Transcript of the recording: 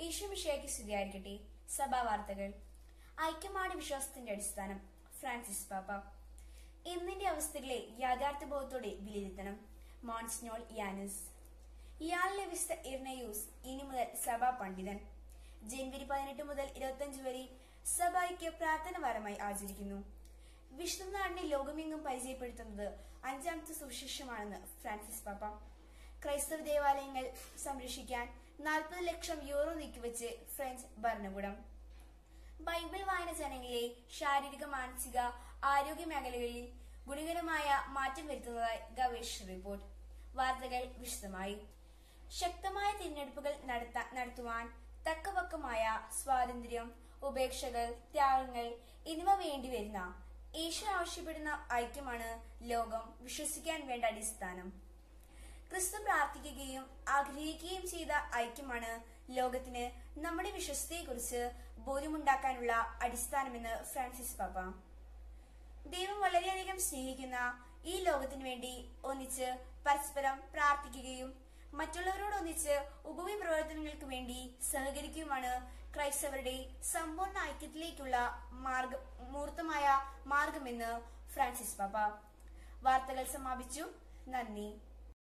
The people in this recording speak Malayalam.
ഈശ്വമിഷയ്ക്ക് സ്തുതിയായിരിക്കട്ടെ സഭാ വാർത്തകൾ ഐക്യമാണ് വിശ്വാസത്തിന്റെ അടിസ്ഥാനം ഫ്രാൻസിസ് പാപ്പ ഇന്നിന്റെ അവസ്ഥകളെ യാഥാർത്ഥ്യബോധത്തോടെ വിലയിരുത്തണം മോൺസ്നോൾ യാനിസ് ഇയാൾ ലഭിച്ച ഇർണയൂസ് ഇനി മുതൽ സഭാ പണ്ഡിതൻ ജനുവരി പതിനെട്ട് മുതൽ ഇരുപത്തിയഞ്ച് വരെ സഭ ഐക്യ പ്രാർത്ഥന വാരമായി ആചരിക്കുന്നു വിഷ്ണുനാടിനെ ലോകമെങ്ങും പരിചയപ്പെടുത്തുന്നത് അഞ്ചാമത്തെ സുവിശേഷമാണെന്ന് ഫ്രാൻസിസ് പാപ്പ ക്രൈസ്തവ ദേവാലയങ്ങൾ സംരക്ഷിക്കാൻ നാൽപ്പത് ലക്ഷം യൂറോ നീക്കിവെച്ച് ഫ്രഞ്ച് ഭരണകൂടം ബൈബിൾ വായന ജനങ്ങളെ ശാരീരിക മാനസിക ആരോഗ്യ മേഖലകളിൽ ഗുണകരമായ മാറ്റം വരുത്തുന്നതായി ഗവേഷണ റിപ്പോർട്ട് വാർത്തകൾ വിശദമായി ശക്തമായ തിരഞ്ഞെടുപ്പുകൾ നടത്താ നടത്തുവാൻ തക്കപക്കമായ സ്വാതന്ത്ര്യം ഉപേക്ഷകൾ ത്യാഗങ്ങൾ എന്നിവ വേണ്ടിവരുന്ന ഈശ്വര ആവശ്യപ്പെടുന്ന ഐക്യമാണ് ലോകം വിശ്വസിക്കാൻ വേണ്ട അടിസ്ഥാനം ക്രിസ്തു പ്രാർത്ഥിക്കുകയും ആഗ്രഹിക്കുകയും ചെയ്ത ഐക്യമാണ് ലോകത്തിന് നമ്മുടെ വിശ്വസതയെക്കുറിച്ച് ബോധ്യമുണ്ടാക്കാനുള്ള അടിസ്ഥാനമെന്ന് ഫ്രാൻസിസ് പാപ്പ ദൈവം വളരെയധികം സ്നേഹിക്കുന്ന ഈ ലോകത്തിനു വേണ്ടി ഒന്നിച്ച് പരസ്പരം പ്രാർത്ഥിക്കുകയും മറ്റുള്ളവരോടൊന്നിച്ച് ഉപവി പ്രവർത്തനങ്ങൾക്ക് വേണ്ടി സഹകരിക്കുകയുമാണ് ക്രൈസ്തവരുടെ സമ്പൂർണ്ണ ഐക്യത്തിലേക്കുള്ള മാർഗ മൂർത്തമായ മാർഗമെന്ന് ഫ്രാൻസിസ് പാപ്പ വാർത്തകൾ സമാപിച്ചു നന്ദി